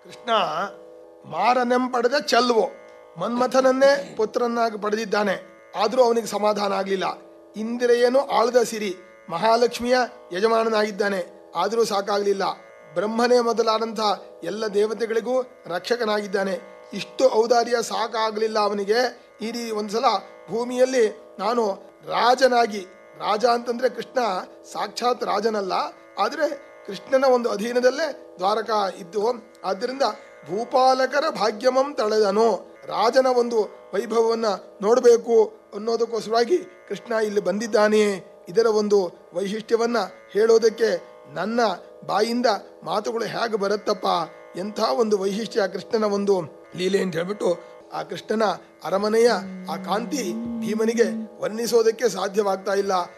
ಕೃಷ್ಣ ಮಾರನೆಂಪಡೆದ ಚೆಲ್ವೋ ಮನ್ಮಥನನ್ನೇ ಪುತ್ರನಾಗಿ ಪಡೆದಿದ್ದಾನೆ ಆದರೂ ಅವನಿಗೆ ಸಮಾಧಾನ ಆಗಲಿಲ್ಲ ಇಂದ್ರಿಯನು ಆಳದ ಸಿರಿ ಮಹಾಲಕ್ಷ್ಮಿಯ ಯಜಮಾನನಾಗಿದ್ದಾನೆ ಆದರೂ ಸಾಕಾಗಲಿಲ್ಲ ಬ್ರಹ್ಮನೇ ಮೊದಲಾದಂಥ ಎಲ್ಲ ದೇವತೆಗಳಿಗೂ ರಕ್ಷಕನಾಗಿದ್ದಾನೆ ಇಷ್ಟು ಔದಾರ್ಯ ಸಾಕಾಗಲಿಲ್ಲ ಅವನಿಗೆ ಈ ರೀತಿ ಒಂದ್ಸಲ ಭೂಮಿಯಲ್ಲಿ ನಾನು ರಾಜನಾಗಿ ರಾಜ ಅಂತಂದ್ರೆ ಕೃಷ್ಣ ಸಾಕ್ಷಾತ್ ರಾಜನಲ್ಲ ಆದರೆ ಕೃಷ್ಣನ ಒಂದು ಅಧೀನದಲ್ಲೇ ದ್ವಾರಕ ಇದ್ದು ಆದ್ದರಿಂದ ಭೂಪಾಲಕರ ಭಾಗ್ಯಮಂ ತಳೆದನು ರಾಜನ ಒಂದು ವೈಭವವನ್ನ ನೋಡಬೇಕು ಅನ್ನೋದಕ್ಕೋಸ್ಕರವಾಗಿ ಕೃಷ್ಣ ಇಲ್ಲಿ ಬಂದಿದ್ದಾನೆ ಇದರ ಒಂದು ವೈಶಿಷ್ಟ್ಯವನ್ನ ಹೇಳೋದಕ್ಕೆ ನನ್ನ ಬಾಯಿಂದ ಮಾತುಗಳು ಹೇಗೆ ಬರುತ್ತಪ್ಪ ಎಂಥ ಒಂದು ವೈಶಿಷ್ಟ್ಯ ಕೃಷ್ಣನ ಒಂದು ಲೀಲೆ ಅಂತ ಹೇಳ್ಬಿಟ್ಟು ಆ ಕೃಷ್ಣನ ಅರಮನೆಯ ಆ ಕಾಂತಿ ಭೀಮನಿಗೆ ವರ್ಣಿಸೋದಕ್ಕೆ ಸಾಧ್ಯವಾಗ್ತಾ ಇಲ್ಲ